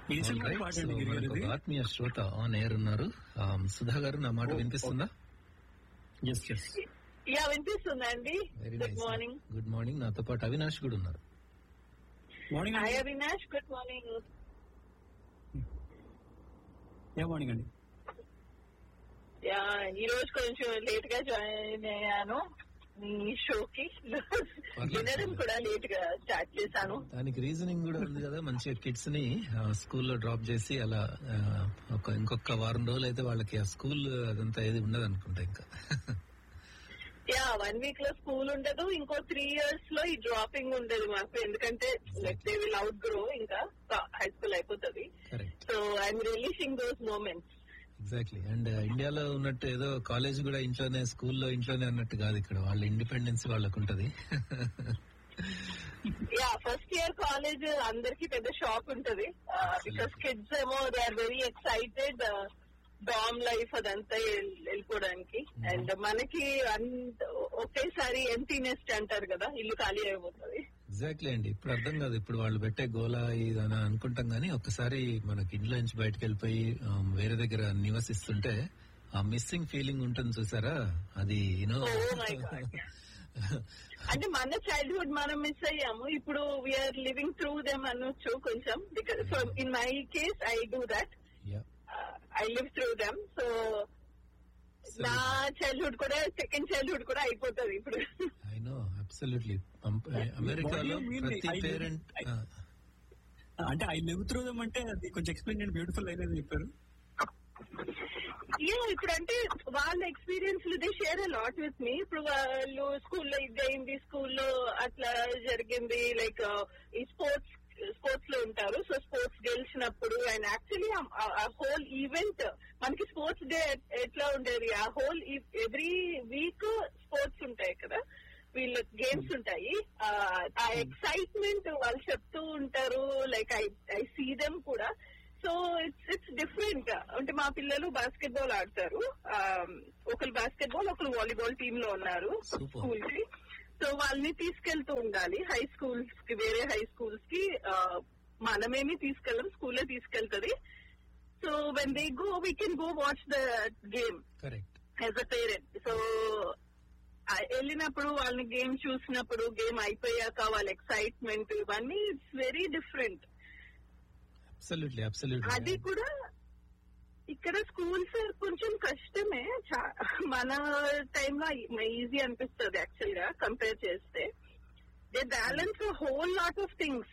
ఏ cinema Alright, పాట so అండి గిరి మనకు గారిది ఒక ఆత్మీయ శ్రోత ఆన్ ఎయిర్ ఉన్నారు Um, సుధా గారు నా మాట వినిపిస్తుందా ఎస్ ఎస్ యా వినిపిస్తుందండి very good morning good morning నాతో పాటు అవినాష్ కూడా ఉన్నారు మార్నింగ్ హాయ్ అండి అవినాష్ గుడ్ మార్నింగ్ ఏ మార్నింగ్ అండి యా ఈ రోజు కొంచెం లేట్ గా జాయిన్ అయ్యాను మీ షోకి వినడం కూడా లేట్ గా స్టార్ట్ చేశాను దానికి రీజనింగ్ కూడా ఉంది కదా మంచిగా కిడ్స్ ని స్కూల్లో డ్రాప్ చేసి అలా ఆ, ఒక ఇంకొక వారం రోజులు అయితే వాళ్ళకి ఆ స్కూల్ అదంతా ఏది ఉండదు అనుకుంటా ఇంకా యా వన్ వీక్ లో స్కూల్ ఉండదు ఇంకో త్రీ ఇయర్స్ లో ఈ డ్రాపింగ్ ఉండదు మాకు ఎందుకంటే like they will outgrow ఇంకా హై స్కూల్ అయిపోతుంది correct so I'm relishing those moments exactly and ఇండియాలో ఉన్నట్టు ఏదో కాలేజ్ కూడా ఇంట్లోనే స్కూల్లో ఇంట్లోనే అన్నట్టు కాదు ఇక్కడ వాళ్ళ ఇండిపెండెన్స్ వాళ్ళకు ఉంటది యా ఫస్ట్ ఇయర్ కాలేజ్ అందరికి పెద్ద షాక్ ఉంటది బికాస్ కిడ్స్ ఏమో they are very excited dorm life అదంతా వెళ్- వెళ్ళిపోవడానికి అండ్ మనకి అంత- ఒకేసారి ఎంటీ నెస్ట్ అంటారు కదా ఇల్లు ఖాళీ అయిపోతుంది ఎగ్జాక్ట్లీ అండి ఇప్పుడు అర్థం కాదు ఇప్పుడు వాళ్ళు పెట్టే గోలా ఇదని అనుకుంటాం గానీ ఒక్కసారి మనకి ఇంట్లో నుంచి బయటకు వెళ్ళిపోయి ఆ, వేరే దగ్గర నివసిస్తుంటే ఆ మిస్సింగ్ ఫీలింగ్ ఉంటుంది చూసారా అది యూనో Oh my God. అంటే మన చైల్డ్హుడ్ మనం మిస్ అయ్యాము ఇప్పుడు వీఆర్ లివింగ్ త్రూ దెమ్ అనొచ్చు కొంచెం because so in my case I do that I live through them so నా చైల్డ్హుడ్ కూడా సెకండ్ చైల్డ్హుడ్ కూడా అయిపోతుంది ఇప్పుడు ఐ నో అబ్సల్యూట్లీ అమెరికాలో What do you mean? ప్రతి I live- పేరెంట్ I- అంటే ఐ లివ్ త్రూ దమ్ అంటే అది కొంచెం ఎక్స్ప్లెయిన్ చేయండి బ్యూటిఫుల్ అయినది చెప్పారు యా ఇప్పుడు అంటే వాళ్ళ experience they share lot with me ఇప్పుడు వాళ్ళు స్కూల్లో ఇది అయింది స్కూల్లో అట్లా జరిగింది లైక్ ఈ స్పోర్ట్స్ స్పోర్ట్స్ లో ఉంటారు సో స్పోర్ట్స్ గెలిచినప్పుడు అండ్ యాక్చువల్లీ ఆ హోల్ ఈవెంట్ మనకి స్పోర్ట్స్ డే ఎట్లా ఉండేది ఆ హోల్ ఎవ్రీ వీక్ స్పోర్ట్స్ ఉంటాయి కదా వీళ్ళ గేమ్స్ ఉంటాయి ఆ, ఆ ఎక్సైట్మెంట్ వాళ్ళు చెప్తూ ఉంటారు like I I see them కూడా సో ఇట్స్ ఇట్స్ డిఫరెంట్ అంటే మా పిల్లలు బాస్కెట్ బాల్ ఆడతారు ఆ, ఒకరు బాస్కెట్ బాల్ ఒకరు వాలీబాల్ టీమ్ లో ఉన్నారు Super. స్కూల్ కి సో వాళ్ళని తీసుకెళ్తూ ఉండాలి హై స్కూల్స్ కి వేరే హై స్కూల్స్ కి ఆ, మనమేమి తీసుకెళ్ళం స్కూలే తీసుకెళ్తది so when they go we can go watch the game correct as a parent so వెళ్ళినప్పుడు వాళ్ళని గేమ్ చూసినప్పుడు గేమ్ అయిపోయాక వాళ్ళ ఎక్సైట్మెంట్ ఇవన్నీ ఇట్స్ వెరీ డిఫరెంట్ అబ్సల్యూట్లీ అది అబ్సల్యూట్లీ కూడా ఇక్కడ స్కూల్స్ కొంచెం కష్టమే చా- మన టైంలో ఈజీ అనిపిస్తుంది యాక్చువల్ గా కంపేర్ చేస్తే they balance whole lot of things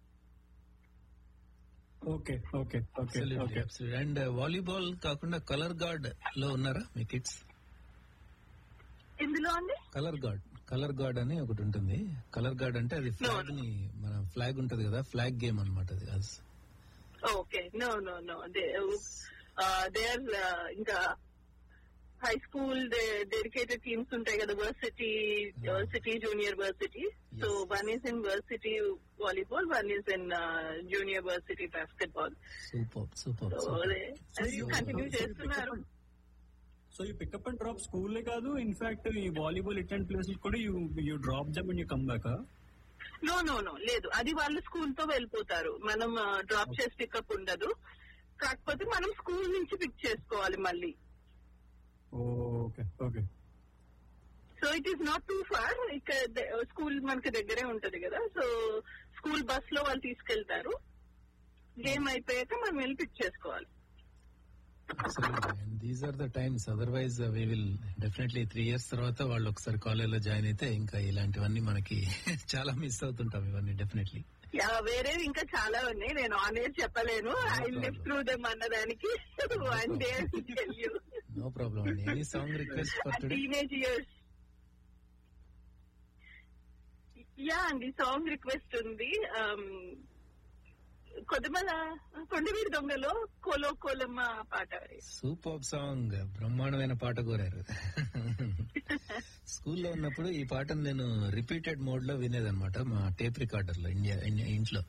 okay okay okay absolutely okay absolute and volleyball కాకుండా కలర్ గార్డ్ లో ఉన్నారా మీ కిడ్స్ ఇందులో అండి కలర్ గార్డ్ కలర్ గార్డ్ అని ఒకటి ఉంటుంది కలర్ గార్డ్ అంటే అది ఫ్లాగ్ ని మన ఫ్లాగ్ ఉంటది కదా ఫ్లాగ్ గేమ్ అనమాట అది అది okay no no no they they are ఇంకా హై స్కూల్ డెడికేటెడ్ టీమ్స్ ఉంటాయి కదా varsity varsity junior varsity so Yes. One is in varsity volleyball one is in junior varsity basketball super super so అది continue చేస్తున్నారు so ఈ pickup and drop స్కూల్లే కాదు in fact ఈ volleyball ఇట్లాంటి places కూడా you you drop them and you come back no no no లేదు అది వాళ్ళు స్కూల్ తో వెళ్ళిపోతారు మనం డ్రాప్ చేసి పికప్ ఉండదు కాకపోతే మనం స్కూల్ నుంచి పిక్ చేసుకోవాలి మళ్ళీ okay okay so it is not too far ఇక్కడ స్కూల్ మనకి దగ్గరే ఉంటది కదా సో స్కూల్ బస్ లో వాళ్ళు తీసుకెళ్తారు గేమ్ అయిపోయాక మనం వెళ్ళి పిక్ చేసుకోవాలి and these are the times otherwise we will definitely three years తర్వాత వాళ్ళు ఒకసారి కాలేజ్ లో జాయిన్ అయితే ఇంకా ఇలాంటివన్నీ మనకి చాలా మిస్ అవుతుంటాం ఇవన్నీ డెఫినెట్లీ యా వేరే ఇంకా చాలా ఉన్నాయి నేను ఆన్ ఎయిర్ చెప్పలేను No I live problem. Through them అన్నదానికి వన్ డే నో ప్రాబ్లం అండి any song request for today teenage years yeah అండి సాంగ్ రిక్వెస్ట్ ఉంది కొద్దిమల కొండవీడి దొంగలో కోలో కోలమ్మ పాట సూపర్ సాంగ్ బ్రహ్మాండమైన పాట కోరారు స్కూల్లో ఉన్నప్పుడు ఈ పాటను నేను రిపీటెడ్ మోడ్ లో వినేదన్నమాట మా టేప్ రికార్డర్ లో ఇండియా ఇండియా- ఇంట్లో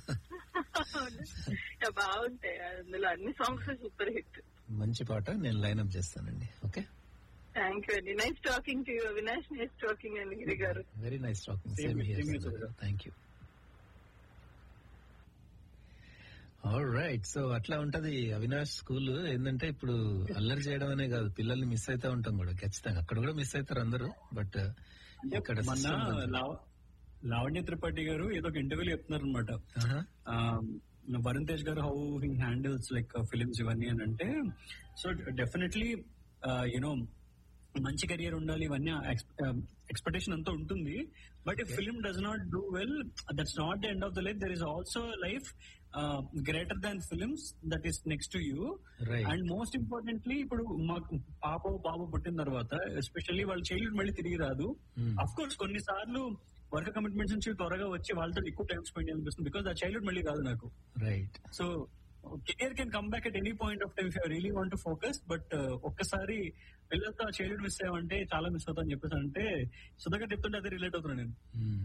యా, బాగుంటాయి అందులో అన్ని సాంగ్స్ సూపర్ హిట్ మంచి పాట నేను లైన్అప్ చేస్తానండి ఓకే థ్యాంక్ యూ అండి nice talking to you Avinash nice talking అండి Giri garu very nice talking Same same here, same here, here sir. Thank you right so అట్లా ఉంటది అవినాష్ స్కూల్ ఏంటంటే ఇప్పుడు అల్లరి చేయడం అనే కాదు పిల్లల్ని మిస్ అవుతా ఉంటాం కూడా ఖచ్చితంగా అక్కడ కూడా మిస్ అవుతారు అందరూ బట్ ఇక్కడ మొన్న system కొంచెం- లావ- లావణ్య త్రిపాఠి గారు ఏదో ఒక ఇంటర్వ్యూలో చెప్తున్నారు అనమాట ఆహా. Varun Tej garu how he handles like films ఇవన్నీ అని అంటే సో డెఫినెట్లీ యునో మంచి కెరియర్ ఉండాలి ఇవన్నీ ఎక్స్పెక్టేషన్ అంతా ఉంటుంది but if film does not do well that's not the end of the life there is also life greater than films that is next to you Right. And most importantly ఇప్పుడు మాకు పాప బాబు పుట్టిన తర్వాత especially వాళ్ళ childhood మళ్ళీ తిరిగి రాదు Hmm. Of course కొన్నిసార్లు వర్క్ కమిట్మెంట్స్ నుంచి త్వరగా వచ్చి వాళ్ళతో ఎక్కువ టైం స్పెండ్ చేయాలనిపిస్తుంది బికాస్ ఆ చైల్డ్హుడ్ మళ్ళీ రాదు నాకు right so career can come back at any point of time really want to focus but ఒక్కసారి పిల్లలతో ఆ చైల్డ్హుడ్ మిస్ అయ్యామంటే చాలా మిస్ అవుతా అని చెప్పేసి అంటే సుధాకర్ చెప్తుంటే అదే రిలేట్ అవుతున్నాను నేను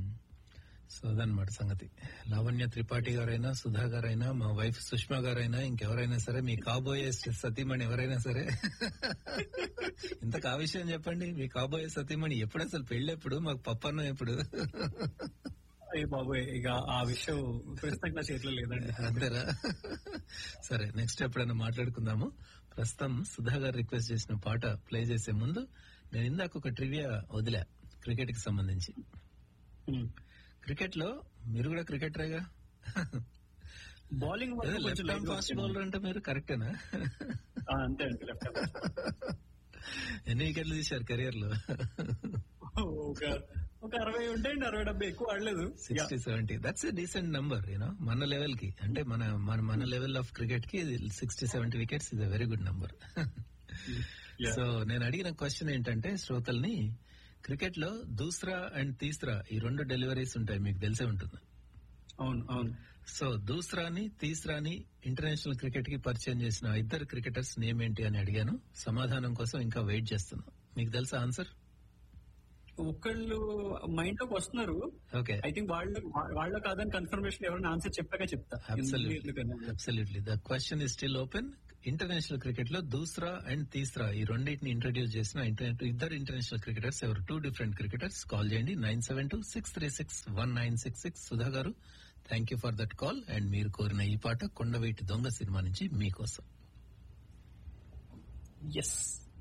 సో అదనమాట సంగతి లావణ్య త్రిపాఠి గారైనా సుధా గారైనా మా వైఫ్ సుష్మా గారైనా ఇంకెవరైనా సరే మీ కాబోయే సతీమణి ఎవరైనా సరే ఇంత ఆ విషయం చెప్పండి మీ కాబోయే సతీమణి ఎప్పుడు అసలు పెళ్ళెప్పుడు మాకు పప్పన్నం ఎప్పుడు అయ్య బాబోయ్ ఇక ఆ విషయం ప్రస్తుతం నా చేతిలో లేదండి అంతేరా సరే నెక్స్ట్ ఎప్పుడైనా మాట్లాడుకుందాము ప్రస్తుతం సుధా గారు రిక్వెస్ట్ చేసిన పాట ప్లే చేసే ముందు నేను ఇందాక ఒక ట్రివియా వదిలా క్రికెట్ కి సంబంధించి Hmm. క్రికెట్ లో మీరు కూడా క్రికెటరేగా బౌలింగ్ వరకు కొంచెం లెఫ్ట్ ఆర్మ్ light గా ఫాస్ట్ వచ్చింది. బౌలర్ అంటే మీరు కరెక్టేనా ఆ, అంతే అండి లెఫ్ట్ ఎన్ని వికెట్లు తీశారు కెరియర్ లో ఒక ఒక అరవై ఉంటాయండి అరవై డెబ్బై ఎక్కువ ఆడలేదు sixty seventy that's a decent number you know మన లెవెల్ కి అంటే మన మన మన లెవెల్ ఆఫ్ క్రికెట్ కి sixty seventy wickets is a very good number Yeah. So నేను అడిగిన క్వశ్చన్ ఏంటంటే శ్రోతల్ని క్రికెట్ లో దూసరా అండ్ తీసరా ఈ రెండు డెలివరీస్ ఉంటాయి మీకు తెలిసే ఉంటుంది అవును అవును సో దూసరాని తీసరాని ఇంటర్నేషనల్ క్రికెట్ కి పరిచయం చేసిన ఇద్దరు క్రికెటర్స్ నేమ్ ఏంటి అని అడిగాను సమాధానం కోసం ఇంకా వెయిట్ చేస్తున్నా మీకు తెలుసా ఆన్సర్ ఒకళ్ళు మైండ్ లోకి వస్తున్నారు ఓకే ఐ థింక్ వాళ్ళ వాళ్ళ కాదని కన్ఫర్మేషన్ ఎవరైనా ఆన్సర్ చెప్పాక చెప్తా ఎందుకని? Absolutely the question is still open international cricket లో దూసరా అండ్ తీసరా ఈ రెండింటిని ఇంట్రడ్యూస్ చేసిన ఇంటర్నెట్ ఇద్దరు ఇంటర్నేషనల్ క్రికెటర్స్ ఎవరు టూ డిఫరెంట్ క్రికెటర్స్ కాల్ చేయండి nine seven two six three six one nine six six Sudha garu thank you for that call and మీరు కోరిన ఈ పాట కొండవీటి దొంగ సినిమా నుంచి మీకోసం ఎస్